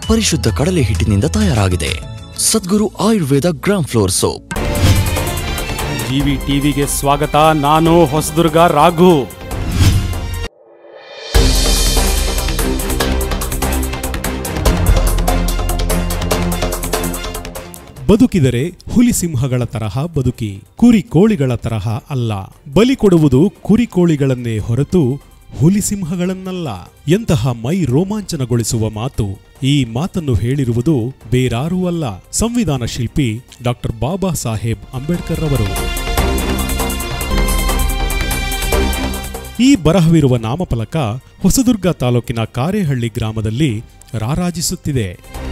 ಪರಿಶುದ್ಧ ಕಡಲೆ ಹಿಟ್ಟಿನಿಂದ ತಯಾರಾಗಿದೆ Sadguru Ayurveda gram flour soap GV ಟಿವಿಗೆ ಸ್ವಾಗತ ನಾನು ಹೊಸದುರ್ಗ ರಾಘು ಬದುಕಿದರೆ ಹುಲಿ ಸಿಂಹಗಳ ತರಹ ಬದುಕಿ ಕುರಿ ಕೋಳಿಗಳ ತರಹ ಅಲ್ಲ ಬಲಿ ಕೊಡುವುದು ಕುರಿ ಕೋಳಿಗಳನ್ನೇ ಹೊರತು ಹುಲಿ ಸಿಂಹಗಳನ್ನಲ್ಲ ಎಂತಹ ಮೈ ರೋಮಾಂಚನಗೊಳಿಸುವ ಮಾತು ಈ ಮಾತನ್ನು ಹೇಳಿರುವುದು ಬೇರಾರೂ ಅಲ್ಲ ಸಂವಿಧಾನ ಶಿಲ್ಪಿ ಡಾಕ್ಟರ್ ಬಾಬಾ ಸಾಹೇಬ್ ಅಂಬೇಡ್ಕರ್ ಅವರು ಈ ಬರಹವಿರುವ ನಾಮಫಲಕ ಹೊಸದುರ್ಗ ತಾಲೂಕಿನ ಕಾರೇಹಳ್ಳಿ ಗ್ರಾಮದಲ್ಲಿ ರಾರಾಜಿಸುತ್ತಿದೆ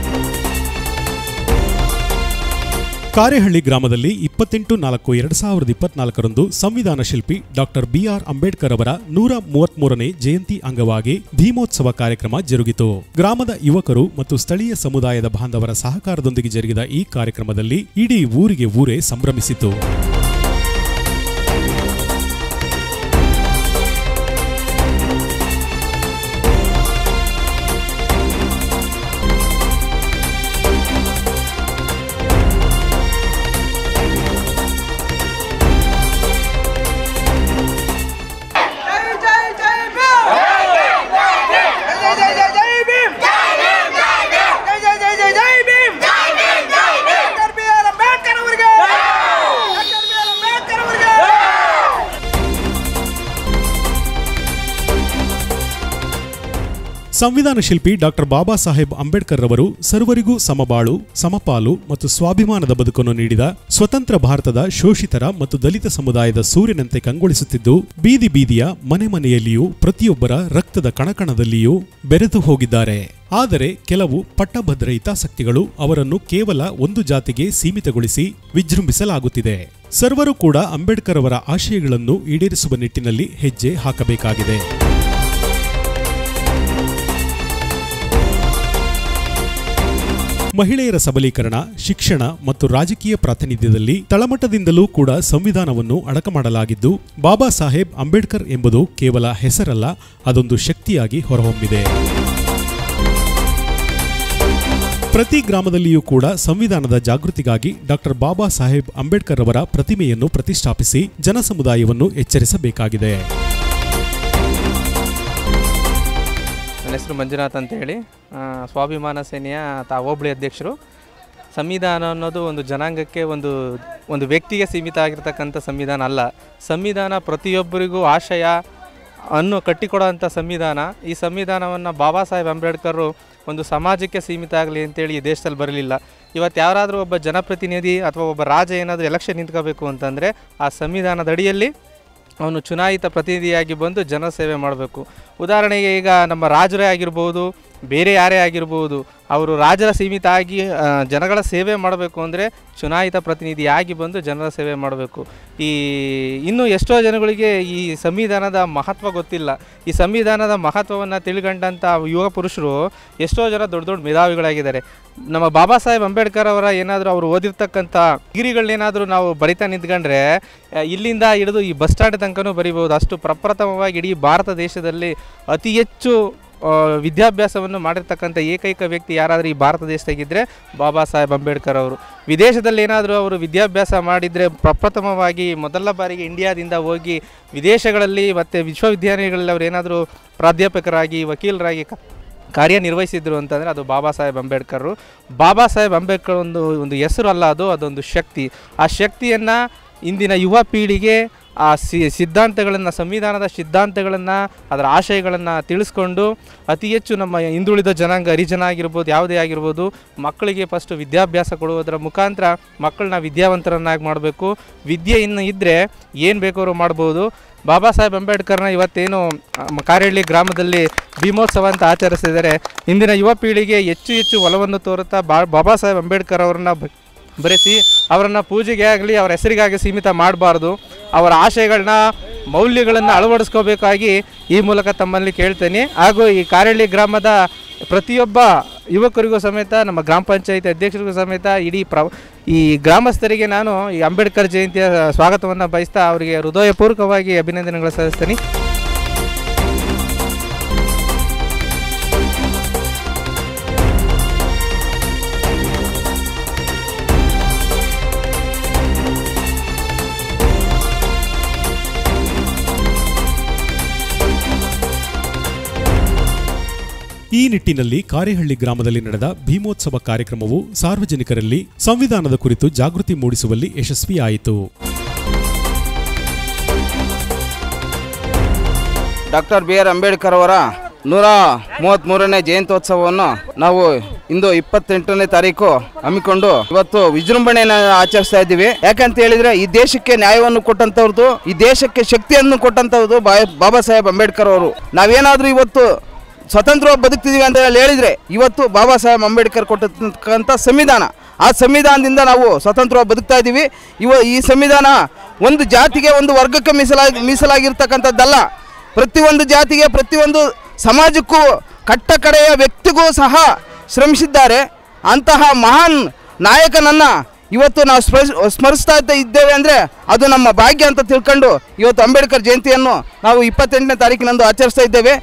ಕಾರೇಹಳ್ಳಿ ಗ್ರಾಮದಲ್ಲಿ ಇಪ್ಪತ್ತೆಂಟು ನಾಲ್ಕು ಎರಡು ಸಾವಿರದ ಇಪ್ಪತ್ನಾಲ್ಕರಂದು ಸಂವಿಧಾನ ಶಿಲ್ಪಿ ಡಾಕ್ಟರ್ ಬಿಆರ್ ಅಂಬೇಡ್ಕರ್ ಅವರ ನೂರ ಮೂವತ್ಮೂರನೇ ಜಯಂತಿ ಅಂಗವಾಗಿ ಭೀಮೋತ್ಸವ ಕಾರ್ಯಕ್ರಮ ಜರುಗಿತು ಗ್ರಾಮದ ಯುವಕರು ಮತ್ತು ಸ್ಥಳೀಯ ಸಮುದಾಯದ ಬಾಂಧವರ ಸಹಕಾರದೊಂದಿಗೆ ಜರುಗಿದ ಈ ಕಾರ್ಯಕ್ರಮದಲ್ಲಿ ಇಡೀ ಊರಿಗೆ ಊರೇ ಸಂಭ್ರಮಿಸಿತು जय जय जय भीम जय जय जय जय भीम जय जय जय जय जय Bhim doctor B R Ambedkar ಅವರಿಗೆ ಡಾಕ್ಟರ್ ಬಿ ಆರ್ ಅಂಬೇಡ್ಕರ್ ಅವರಿಗೆ ಸಂವಿಧಾನ ಶಿಲ್ಪಿ ಡಾಕ್ಟರ್ ಬಾಬಾ ಸಾಹೇಬ್ ಅಂಬೇಡ್ಕರ್ ರವರು ಸರ್ವರಿಗೂ ಸಮಬಾಳು ಸಮಪಾಲು ಮತ್ತು ಸ್ವಾಭಿಮಾನದ ಬದುಕನ್ನು ನೀಡಿದ ಸ್ವತಂತ್ರ ಭಾರತದ ಶೋಷಿತರ ಮತ್ತು ದಲಿತ ಸಮುದಾಯದ ಸೂರ್ಯನಂತೆ ಕಂಗೊಳಿಸುತ್ತಿದ್ದು ಬೀದಿ ಬೀದಿಯ ಮನೆ ಮನೆಯಲ್ಲಿಯೂ ಪ್ರತಿಯೊಬ್ಬರ ರಕ್ತದ ಕಣಕಣದಲ್ಲಿಯೂ ಬೆರೆತು ಹೋಗಿದ್ದಾರೆ ಆದರೆ ಕೆಲವು ಪಟ್ಟಭದ್ರ ಹಿತಾಸಕ್ತಿಗಳು ಅವರನ್ನು ಕೇವಲ ಒಂದು ಜಾತಿಗೆ ಸೀಮಿತಗೊಳಿಸಿ ವಿಜೃಂಭಿಸಲಾಗುತ್ತಿದೆ ಸರ್ವರು ಕೂಡ ಅಂಬೇಡ್ಕರ್ ಅವರ ಆಶಯಗಳನ್ನು ಈಡೇರಿಸುವ ನಿಟ್ಟಿನಲ್ಲಿ ಹೆಜ್ಜೆ ಹಾಕಬೇಕಾಗಿದೆ ಮಹಿಳೆಯರ ಸಬಲೀಕರಣ ಶಿಕ್ಷಣ ಮತ್ತು ರಾಜಕೀಯ ಪ್ರಾತಿನಿಧ್ಯದಲ್ಲಿ ತಳಮಟ್ಟದಿಂದಲೂ ಕೂಡ ಸಂವಿಧಾನವನ್ನು ಅಡಕ ಮಾಡಲಾಗಿದ್ದು ಬಾಬಾ ಸಾಹೇಬ್ ಅಂಬೇಡ್ಕರ್ ಎಂಬುದು ಕೇವಲ ಹೆಸರಲ್ಲ ಅದೊಂದು ಶಕ್ತಿಯಾಗಿ ಹೊರಹೊಮ್ಮಿದೆ ಪ್ರತಿ ಗ್ರಾಮದಲ್ಲಿಯೂ ಕೂಡ ಸಂವಿಧಾನದ ಜಾಗೃತಿಗಾಗಿ ಡಾಕ್ಟರ್ ಬಾಬಾ ಸಾಹೇಬ್ ಅಂಬೇಡ್ಕರ್ ಅವರ ಪ್ರತಿಮೆಯನ್ನು ಪ್ರತಿಷ್ಠಾಪಿಸಿ ಜನಸಮುದಾಯವನ್ನು ಎಚ್ಚರಿಸಬೇಕಾಗಿದೆ ನನ್ನ ಹೆಸರು ಮಂಜುನಾಥ್ ಅಂತ ಹೇಳಿ ಆ, ಸ್ವಾಭಿಮಾನ ಸೇನೆಯ ತಾ ಹೋಬಳಿ ಅಧ್ಯಕ್ಷರು ಸಂವಿಧಾನ ಅನ್ನೋದು ಒಂದು ಜನಾಂಗಕ್ಕೆ ಒಂದು ಒಂದು ವ್ಯಕ್ತಿಗೆ ಸೀಮಿತ ಆಗಿರ್ತಕ್ಕಂಥ ಸಂವಿಧಾನ ಅಲ್ಲ ಸಂವಿಧಾನ ಪ್ರತಿಯೊಬ್ಬರಿಗೂ ಆಶಯ ಅನ್ನು ಕಟ್ಟಿಕೊಡೋಂಥ ಸಂವಿಧಾನ ಈ ಸಂವಿಧಾನವನ್ನು ಬಾಬಾ ಸಾಹೇಬ್ ಅಂಬೇಡ್ಕರ್ ಒಂದು ಸಮಾಜಕ್ಕೆ ಸೀಮಿತ ಆಗಲಿ ಅಂತೇಳಿ ಈ ದೇಶದಲ್ಲಿ ಬರಲಿಲ್ಲ ಇವತ್ತು ಯಾರಾದರೂ ಒಬ್ಬ ಜನಪ್ರತಿನಿಧಿ ಅಥವಾ ಒಬ್ಬ ರಾಜ ಏನಾದರೂ ಎಲೆಕ್ಷನ್ ನಿಂತ್ಕೋಬೇಕು ಅಂತಂದರೆ ಆ ಸಂವಿಧಾನದ ಅಡಿಯಲ್ಲಿ ಅವನು ಚುನಾಯಿತ ಪ್ರತಿನಿಧಿಯಾಗಿ ಬಂದು ಜನ ಸೇವೆ ಮಾಡಬೇಕು ಉದಾಹರಣೆಗೆ ಈಗ ನಮ್ಮ ರಾಜರೇ ಆಗಿರ್ಬೋದು ಬೇರೆ ಯಾರೇ ಆಗಿರ್ಬೋದು ಅವರು ರಾಜರ ಸೀಮಿತ ಆಗಿ ಆ, ಜನಗಳ ಸೇವೆ ಮಾಡಬೇಕು ಅಂದರೆ ಚುನಾಯಿತ ಪ್ರತಿನಿಧಿಯಾಗಿ ಬಂದು ಜನರ ಸೇವೆ ಮಾಡಬೇಕು ಈ ಇನ್ನು ಎಷ್ಟೋ ಜನಗಳಿಗೆ ಈ ಸಂವಿಧಾನದ ಮಹತ್ವ ಗೊತ್ತಿಲ್ಲ ಈ ಸಂವಿಧಾನದ ಮಹತ್ವವನ್ನು ತಿಳ್ಕೊಂಡಂಥ ಯುವ ಪುರುಷರು ಎಷ್ಟೋ ಜನ ದೊಡ್ಡ ದೊಡ್ಡ ಮೇಧಾವಿಗಳಾಗಿದ್ದಾರೆ ನಮ್ಮ ಬಾಬಾ ಸಾಹೇಬ್ ಅಂಬೇಡ್ಕರ್ ಅವರ ಏನಾದರೂ ಅವರು ಓದಿರ್ತಕ್ಕಂಥ ಡಿಗ್ರಿಗಳನ್ನೇನಾದರೂ ನಾವು ಬರಿತಾ ನಿಂತ್ಕೊಂಡ್ರೆ ಆ, ಇಲ್ಲಿಂದ ಹಿಡಿದು ಈ ಬಸ್ ಸ್ಟ್ಯಾಂಡ್ ತನಕನೂ ಬರಿಬೋದು ಅಷ್ಟು ಪ್ರಪ್ರಥಮವಾಗಿ ಇಡೀ ಭಾರತ ದೇಶದಲ್ಲಿ ಅತಿ ಹೆಚ್ಚು ಆ, ವಿದ್ಯಾಭ್ಯಾಸವನ್ನು ಮಾಡಿರ್ತಕ್ಕಂಥ ಏಕೈಕ ವ್ಯಕ್ತಿ ಯಾರಾದರೂ ಈ ಭಾರತ ದೇಶದಾಗಿದ್ದರೆ ಬಾಬಾ ಸಾಹೇಬ್ ಅಂಬೇಡ್ಕರ್ ಅವರು ವಿದೇಶದಲ್ಲಿ ಏನಾದರೂ ಅವರು ವಿದ್ಯಾಭ್ಯಾಸ ಮಾಡಿದರೆ ಪ್ರಪ್ರಥಮವಾಗಿ ಮೊದಲ ಬಾರಿಗೆ ಇಂಡಿಯಾದಿಂದ ಹೋಗಿ ವಿದೇಶಗಳಲ್ಲಿ ಮತ್ತು ವಿಶ್ವವಿದ್ಯಾಲಯಗಳಲ್ಲಿ ಅವರು ಏನಾದರೂ ಪ್ರಾಧ್ಯಾಪಕರಾಗಿ ವಕೀಲರಾಗಿ ಕ- ಕಾರ್ಯನಿರ್ವಹಿಸಿದ್ರು ಅಂತಂದರೆ ಅದು ಬಾಬಾ ಸಾಹೇಬ್ ಅಂಬೇಡ್ಕರ್ ಬಾಬಾ ಸಾಹೇಬ್ ಅಂಬೇಡ್ಕರ್ ಒಂದು ಒಂದು ಹೆಸರು ಅಲ್ಲ ಅದು ಅದೊಂದು ಶಕ್ತಿ ಆ ಶಕ್ತಿಯನ್ನು ಇಂದಿನ ಯುವ ಪೀಳಿಗೆ ಆ ಸಿ ಸಿದ್ಧಾಂತಗಳನ್ನು ಸಂವಿಧಾನದ ಸಿದ್ಧಾಂತಗಳನ್ನು ಅದರ ಆಶಯಗಳನ್ನು ತಿಳಿಸ್ಕೊಂಡು ಅತಿ ಹೆಚ್ಚು ನಮ್ಮ ಹಿಂದುಳಿದ ಜನಾಂಗ ಹರಿಜನ ಆಗಿರ್ಬೋದು ಯಾವುದೇ ಆಗಿರ್ಬೋದು ಮಕ್ಕಳಿಗೆ ಫಸ್ಟು ವಿದ್ಯಾಭ್ಯಾಸ ಕೊಡುವುದರ ಮುಖಾಂತರ ಮಕ್ಕಳನ್ನ ವಿದ್ಯಾವಂತರನ್ನಾಗಿ ಮಾಡಬೇಕು ವಿದ್ಯೆ ಇನ್ನು ಇದ್ದರೆ ಏನು ಬೇಕಾದ್ರೂ ಮಾಡ್ಬೋದು ಬಾಬಾ ಸಾಹೇಬ್ ಅಂಬೇಡ್ಕರ್ನ ಇವತ್ತೇನು ಆ, ಮ- ಕಾರೇಹಳ್ಳಿ ಗ್ರಾಮದಲ್ಲಿ ಭೀಮೋತ್ಸವ ಅಂತ ಆಚರಿಸ್ತಿದ್ದಾರೆ ಇಂದಿನ ಯುವ ಪೀಳಿಗೆ ಹೆಚ್ಚು ಹೆಚ್ಚು ಒಲವನ್ನು ತೋರುತ್ತಾ ಬಾ ಬಾಬಾ ಸಾಹೇಬ್ ಅಂಬೇಡ್ಕರ್ ಅವರನ್ನ ಬ- ಬರೆಸಿ ಅವರನ್ನು ಪೂಜೆಗೆ ಆಗಲಿ ಅವರ ಹೆಸರಿಗಾಗಿ ಸೀಮಿತ ಮಾಡಬಾರ್ದು ಅವರ ಆಶಯಗಳನ್ನ ಮೌಲ್ಯಗಳನ್ನು ಅಳವಡಿಸ್ಕೋಬೇಕಾಗಿ ಈ ಮೂಲಕ ತಮ್ಮಲ್ಲಿ ಕೇಳ್ತೇನೆ ಹಾಗೂ ಈ ಕಾರಳ್ಳಿ ಗ್ರಾಮದ ಪ್ರತಿಯೊಬ್ಬ ಯುವಕರಿಗೂ ಸಮೇತ ನಮ್ಮ ಗ್ರಾಮ ಪಂಚಾಯತಿ ಅಧ್ಯಕ್ಷರಿಗೂ ಸಮೇತ ಇಡೀ ಪ್ರ ಈ ಗ್ರಾಮಸ್ಥರಿಗೆ ನಾನು ಈ ಅಂಬೇಡ್ಕರ್ ಜಯಂತಿಯ ಸ್ವಾಗತವನ್ನು ಬಯಸ್ತಾ ಅವರಿಗೆ ಹೃದಯಪೂರ್ವಕವಾಗಿ ಅಭಿನಂದನೆಗಳು ಸಲ್ಲಿಸ್ತೀನಿ ಈ ನಿಟ್ಟಿನಲ್ಲಿ ಕಾರೇಹಳ್ಳಿ ಗ್ರಾಮದಲ್ಲಿ ನಡೆದ ಭೀಮೋತ್ಸವ ಕಾರ್ಯಕ್ರಮವು ಸಾರ್ವಜನಿಕರಲ್ಲಿ ಸಂವಿಧಾನದ ಕುರಿತು ಜಾಗೃತಿ ಮೂಡಿಸುವಲ್ಲಿ ಯಶಸ್ವಿಯಾಯಿತು ಡಾಕ್ಟರ್ ಬಿ ಆರ್ ಅಂಬೇಡ್ಕರ್ ಅವರ ನೂರ ಮೂವತ್ತ್ಮೂರನೇ ಜಯಂತ್ಯೋತ್ಸವವನ್ನು ನಾವು ಇಂದು ಇಪ್ಪತ್ತೆಂಟನೇ ತಾರೀಕು ಹಮ್ಮಿಕೊಂಡು ಇವತ್ತು ವಿಜೃಂಭಣೆಯನ್ನು ಆಚರಿಸ್ತಾ ಇದ್ದೀವಿ ಯಾಕಂತ ಹೇಳಿದ್ರೆ ಈ ದೇಶಕ್ಕೆ ನ್ಯಾಯವನ್ನು ಕೊಟ್ಟಂತವ್ರದ್ದು ಈ ದೇಶಕ್ಕೆ ಶಕ್ತಿಯನ್ನು ಕೊಟ್ಟಂತವ್ರದ್ದು ಬಾ- ಬಾಬಾ ಸಾಹೇಬ್ ಅಂಬೇಡ್ಕರ್ ಅವರು ನಾವೇನಾದ್ರೂ ಇವತ್ತು ಸ್ವತಂತ್ರವಾಗಿ ಬದುಕ್ತಿದೀವಿ ಅಂತ ಹೇಳಿ ಹೇಳಿದ್ರೆ ಇವತ್ತು ಬಾಬಾ ಸಾಹೇಬ್ ಅಂಬೇಡ್ಕರ್ ಕೊಟ್ಟಿರ್ತಕ್ಕಂಥ ಸಂವಿಧಾನ ಆ ಸಂವಿಧಾನದಿಂದ ನಾವು ಸ್ವತಂತ್ರವಾಗಿ ಬದುಕ್ತಾ ಇದ್ದೀವಿ ಇವ ಈ ಸಂವಿಧಾನ ಒಂದು ಜಾತಿಗೆ ಒಂದು ವರ್ಗಕ್ಕೆ ಮೀಸಲಾಗಿ ಮೀಸಲಾಗಿರ್ತಕ್ಕಂಥದ್ದಲ್ಲ ಪ್ರತಿಯೊಂದು ಜಾತಿಗೆ ಪ್ರತಿಯೊಂದು ಸಮಾಜಕ್ಕೂ ಕಟ್ಟ ಕಡೆಯ ವ್ಯಕ್ತಿಗೂ ಸಹ ಶ್ರಮಿಸಿದ್ದಾರೆ ಅಂತಹ ಮಹಾನ್ ನಾಯಕನನ್ನು ಇವತ್ತು ನಾವು ಸ್ಮರಿಸ್ ಸ್ಮರಿಸ್ತಾ ಇದ್ದ- ಇದ್ದೇವೆ ಅಂದರೆ ಅದು ನಮ್ಮ ಭಾಗ್ಯ ಅಂತ ತಿಳ್ಕೊಂಡು ಇವತ್ತು ಅಂಬೇಡ್ಕರ್ ಜಯಂತಿಯನ್ನು ನಾವು ಇಪ್ಪತ್ತೆಂಟನೇ ತಾರೀಕಿನಂದು ಆಚರಿಸ್ತಾ ಇದ್ದೇವೆ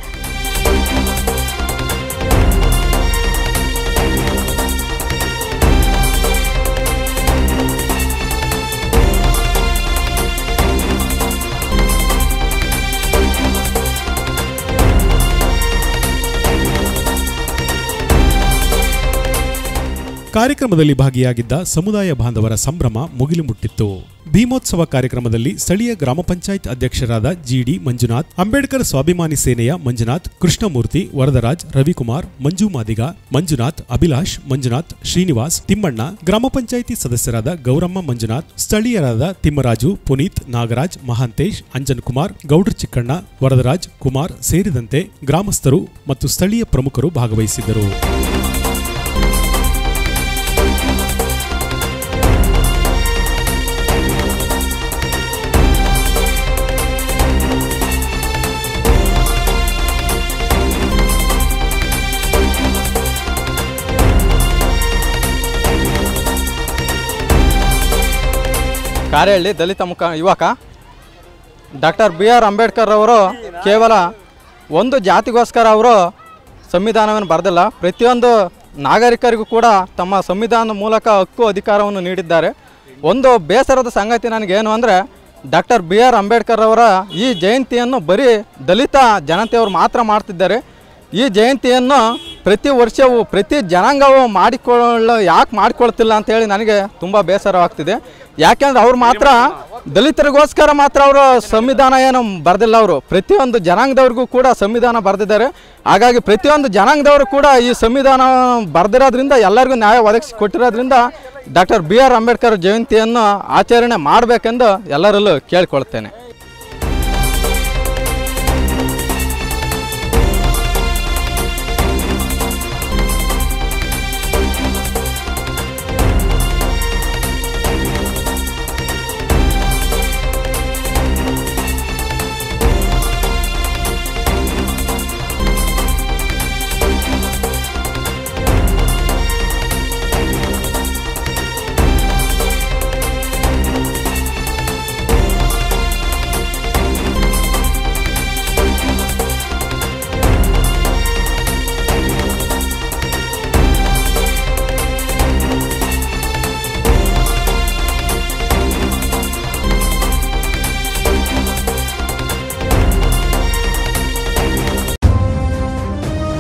ಕಾರ್ಯಕ್ರಮದಲ್ಲಿ ಭಾಗಿಯಾಗಿದ್ದ ಸಮುದಾಯ ಬಾಂಧವರ ಸಂಭ್ರಮ ಮುಗಿಲು ಮುಟ್ಟಿತ್ತು ಭೀಮೋತ್ಸವ ಕಾರ್ಯಕ್ರಮದಲ್ಲಿ ಸ್ಥಳೀಯ ಗ್ರಾಮ ಪಂಚಾಯತ್ ಅಧ್ಯಕ್ಷರಾದ ಜಿಡಿ ಮಂಜುನಾಥ್ ಅಂಬೇಡ್ಕರ್ ಸ್ವಾಭಿಮಾನಿ ಸೇನೆಯ ಮಂಜುನಾಥ್ ಕೃಷ್ಣಮೂರ್ತಿ ವರದರಾಜ್ ರವಿಕುಮಾರ್ ಮಂಜು ಮಾದಿಗ ಮಂಜುನಾಥ್ ಅಭಿಲಾಷ್ ಮಂಜುನಾಥ್ ಶ್ರೀನಿವಾಸ್ ತಿಮ್ಮಣ್ಣ ಗ್ರಾಮ ಪಂಚಾಯಿತಿ ಸದಸ್ಯರಾದ ಗೌರಮ್ಮ ಮಂಜುನಾಥ್ ಸ್ಥಳೀಯರಾದ ತಿಮ್ಮರಾಜು ಪುನೀತ್ ನಾಗರಾಜ್ ಮಹಾಂತೇಶ್ ಅಂಜನ್ ಕುಮಾರ್ ಗೌಡ್ರ ಚಿಕ್ಕಣ್ಣ ವರದರಾಜ್ ಕುಮಾರ್ ಸೇರಿದಂತೆ ಗ್ರಾಮಸ್ಥರು ಮತ್ತು ಸ್ಥಳೀಯ ಪ್ರಮುಖರು ಭಾಗವಹಿಸಿದ್ದರು ಕಾರೆಹಳ್ಳಿ ದಲಿತ ಮುಖ ಯುವಕ ಡಾಕ್ಟರ್ ಬಿ ಆರ್ ಅಂಬೇಡ್ಕರ್ ಅವರು ಕೇವಲ ಒಂದು ಜಾತಿಗೋಸ್ಕರ ಅವರು ಸಂವಿಧಾನವನ್ನು ಬರೆದಿಲ್ಲ ಪ್ರತಿಯೊಂದು ನಾಗರಿಕರಿಗೂ ಕೂಡ ತಮ್ಮ ಸಂವಿಧಾನದ ಮೂಲಕ ಹಕ್ಕು ಅಧಿಕಾರವನ್ನು ನೀಡಿದ್ದಾರೆ ಒಂದು ಬೇಸರದ ಸಂಗತಿ ನನಗೇನು ಅಂದರೆ ಡಾಕ್ಟರ್ ಬಿ ಆರ್ ಅಂಬೇಡ್ಕರ್ ಅವರ ಈ ಜಯಂತಿಯನ್ನು ಬರೀ ದಲಿತ ಜನತೆಯವರು ಮಾತ್ರ ಮಾಡ್ತಿದ್ದಾರೆ ಈ ಜಯಂತಿಯನ್ನು ಪ್ರತಿ ವರ್ಷವೂ ಪ್ರತಿ ಜನಾಂಗವು ಮಾಡಿಕೊಳ್ಳ ಯಾಕೆ ಮಾಡಿಕೊಳ್ತಿಲ್ಲ ಅಂತೇಳಿ ನನಗೆ ತುಂಬ ಬೇಸರವಾಗ್ತಿದೆ ಯಾಕೆಂದ್ರೆ ಅವ್ರು ಮಾತ್ರ ದಲಿತರಿಗೋಸ್ಕರ ಮಾತ್ರ ಅವರು ಸಂವಿಧಾನ ಏನು ಬರೆದಿಲ್ಲ ಅವರು ಪ್ರತಿಯೊಂದು ಜನಾಂಗದವ್ರಿಗೂ ಕೂಡ ಸಂವಿಧಾನ ಬರೆದಿದ್ದಾರೆ ಹಾಗಾಗಿ ಪ್ರತಿಯೊಂದು ಜನಾಂಗದವರು ಕೂಡ ಈ ಸಂವಿಧಾನ ಬರೆದಿರೋದ್ರಿಂದ ಎಲ್ಲರಿಗೂ ನ್ಯಾಯ ಒದಗಿಸಿ ಕೊಟ್ಟಿರೋದ್ರಿಂದ ಡಾಕ್ಟರ್ ಬಿ ಆರ್ ಅಂಬೇಡ್ಕರ್ ಜಯಂತಿಯನ್ನು ಆಚರಣೆ ಮಾಡಬೇಕೆಂದು ಎಲ್ಲರಲ್ಲೂ ಕೇಳಿಕೊಳ್ತೇನೆ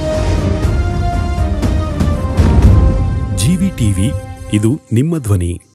ಜಿವಿ ಟಿವಿ ಇದು ನಿಮ್ಮ ಧ್ವನಿ